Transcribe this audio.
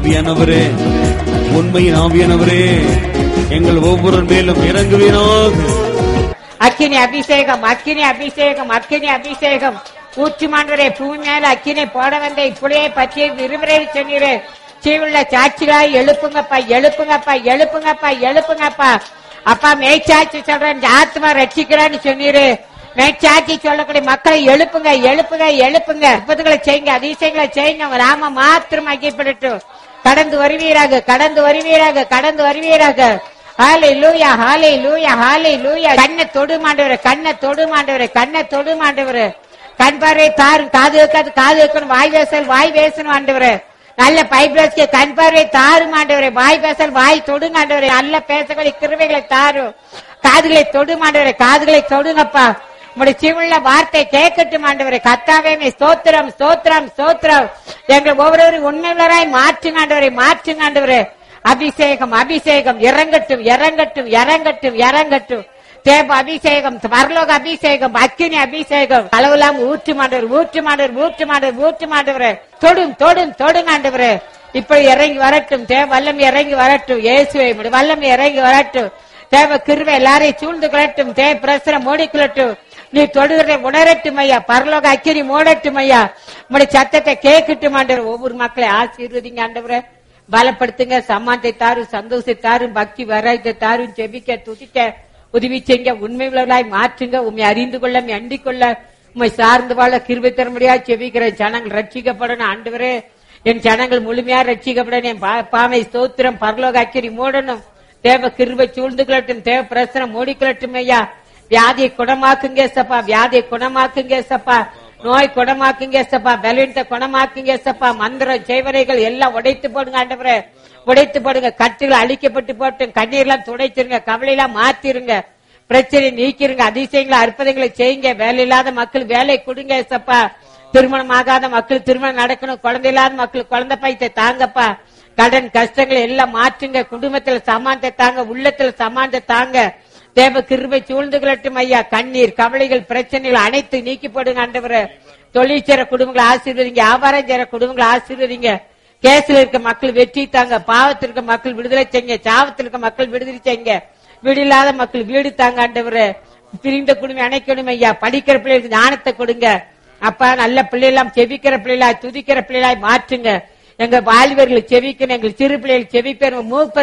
ஆவியானவரே உண்மையின் ஆவியானவரே எங்கள் ஒவ்வொரு மேலும் இறங்குவீராக அக்கினி அபிஷேகம் அக்கினி அபிஷேகம் அக்கினி அபிஷேகம் ஊற்றுமாண்டவரே பூமி மேல அக்கினி போட வந்த இப்புளியை பற்றி விரும்புகிறே சொன்னீரே சீவுள்ள சாட்சிகளாய் எழுப்புங்கப்பா எழுப்புங்கப்பா எழுப்புங்கப்பா எழுப்புங்கப்பா அப்பா மேய்ச்சாட்சி சொல்றேன் இந்த ஆத்மா ரட்சிக்கிறான்னு சொன்னீரு மேய்ச்சாட்சி சொல்லக்கூடிய மக்களை எழுப்புங்க எழுப்புங்க எழுப்புங்க அற்புதங்களை செய்யுங்க அதிசயங்களை செய்யுங்க உங்க நாம மாத்திரம் ஐக்கியப்படட்டும் கடந்து வருவீராக கடந்து வருவீராக கடந்து வருவீராக ஹாலே லூயா ஹாலே லூயா ஹாலே லூயா கண்ணை தொடு மாண்டவரே கண்ணை தொடு மாண்டவரே கண்ணை தொடு மாண்டவரே கண் பார்வை தாரும் காது வைக்காது காது வைக்கணும் வாய் பேசல் வாய் பேசணும் ஆண்டவரே நல்ல பைப்ரஸ்க்கு கண் பார்வை தாரும் ஆண்டவரே வாய் பேசல் வாய் தொடுங்க ஆண்டவரே நல்ல பேசக்கூடிய கிருவைகளை தாரும் காதுகளை தொடு மாண்டவரே காதுகளை தொடுங்கப்பா உங்களுடைய சிவுள்ள வார்த்தை கேட்கட்டும் ஆண்டவரே கத்தாவே உம்மை ஸ்தோத்திரம் ஸ்தோத்திரம் ஸ்தோத்திரம் எங்கள் ஒவ்வொருவரும் உண்மையுள்ளராய் மாற்றுங்க ஆண்டவரே மாற்றுங்க ஆண்டவரே அபிஷேகம் அபிஷேகம் இறங்கட்டும் இறங்கட்டும் இறங்கட்டும் இறங்கட்டும் தேவ அபிஷேகம் பரலோக அபிஷேகம் அக்கினி அபிஷேகம் அளவுலாம் ஊற்று மாண்டவர் ஊற்று மாண்டவர் ஊற்று மாண்டவர் ஊற்று மாண்டவர் தொடும் தொடும் தொடுங்க ஆண்டவரே இப்படி இறங்கி வரட்டும் தேவ வல்லம் இறங்கி வரட்டும் இயேசுவை உம்முடைய வல்லம் இறங்கி வரட்டும் தேவ கிருவை எல்லாரையும் சூழ்ந்து கொள்ளட்டும் தேவ பிரசரம் மூடிக்கொள்ளட்டும் நீ தொடுகிறதை உணரட்டும் ஐயா பரலோக அக்கினி மூடட்டும் ஐயா உங்களுடைய சத்தத்தை கேட்கட்டும் ஆண்டவர் ஒவ்வொரு மக்களை ஆசீர்வதிங்க ஆண்டவரே பலப்படுத்துங்க சம்மானத்தை தாரும் சந்தோஷத்தை தாரும் பக்தி வராயத்தை தாரும் ஜெபிக்க துதிக்க உதவி செய்ய உண்மை உள்ளவர்களாய் மாற்றுங்க உண்மை அறிந்து கொள்ள உம்மை அண்டிக் கொள்ள உண்மை சார்ந்து வாழ கிருபை தர முடியாது ஜெபிக்கிற ஜனங்கள் ரட்சிக்கப்படணும் ஆண்டவரே என் ஜனங்கள் முழுமையா ரட்சிக்கப்படணும் என் பா- பாவை ஸ்தோத்திரம் பரலோக அக்கிரி மூடணும் தேவ கிருபை சூழ்ந்து கொள்ளட்டும் தேவ பிரசனம் மூடிக்கொள்ளட்டும் ஐயா வியாதியை குணமாக்குங்க சப்பா வியாதியை குணமாக்குங்க சப்பா நோய் குணமாக்குங்க சப்பா பலவீனத்தை குணமாக்குங்க சப்பா மந்திரம் செய்வரைகள் எல்லாம் உடைத்து போடுங்க ஆண்டவரே உடைத்து போடுங்க கட்டுகள் அழிக்கப்பட்டு போட்டும் கண்ணீர்லாம் துடைச்சிருங்க கவலையெல்லாம் மாத்திருங்க பிரச்சனை நீக்கிருங்க அதிசயங்களை அற்புதங்களை செய்யுங்க வேலை இல்லாத மக்கள் வேலை கொடுங்க சப்பா திருமணம் ஆகாத மக்கள் திருமணம் நடக்கணும் குழந்தை இல்லாத மக்கள் குழந்தை பைத்தை தாங்கப்பா கடன் கஷ்டங்களை எல்லாம் மாற்றுங்க குடும்பத்துல சமானத்தை தாங்க உள்ளத்துல சமானத்தை தாங்க தேவ கிருபை சூழ்ந்து கொள்ளட்டும் ஐயா கண்ணீர் கவலைகள் பிரச்சனைகள் அனைத்து நீக்கி போடுங்க ஆண்டவரே தொழில் செய்ற குடும்பங்களை ஆசீர்வதிங்க வியாபாரம் செய்யற குடும்பங்களை ஆசீர்வதிங்க கேஸ்ல இருக்க மக்கள் வெற்றி தாங்க பாவத்தில் இருக்க மக்கள் விடுதலை செய்யுங்க சாவத்தில் இருக்க மக்கள் விடுதலை செய்யுங்க வீடு இல்லாத மக்கள் வீடு தாங்க ஆண்டவரே பிரிந்த குடும்பம் அணைக்கணும் ஐயா படிக்கிற பிள்ளைகளுக்கு ஞானத்தை கொடுங்க அப்பா நல்ல பிள்ளைலாம் செவிக்கிற பிள்ளைகளா துதிக்கிற பிள்ளைகளாய் மாற்றுங்க எங்க வாலிபர்கள் செவிக்கணும் எங்கள் சிறு பிள்ளைகள் செவிப்பேன் மூப்பர்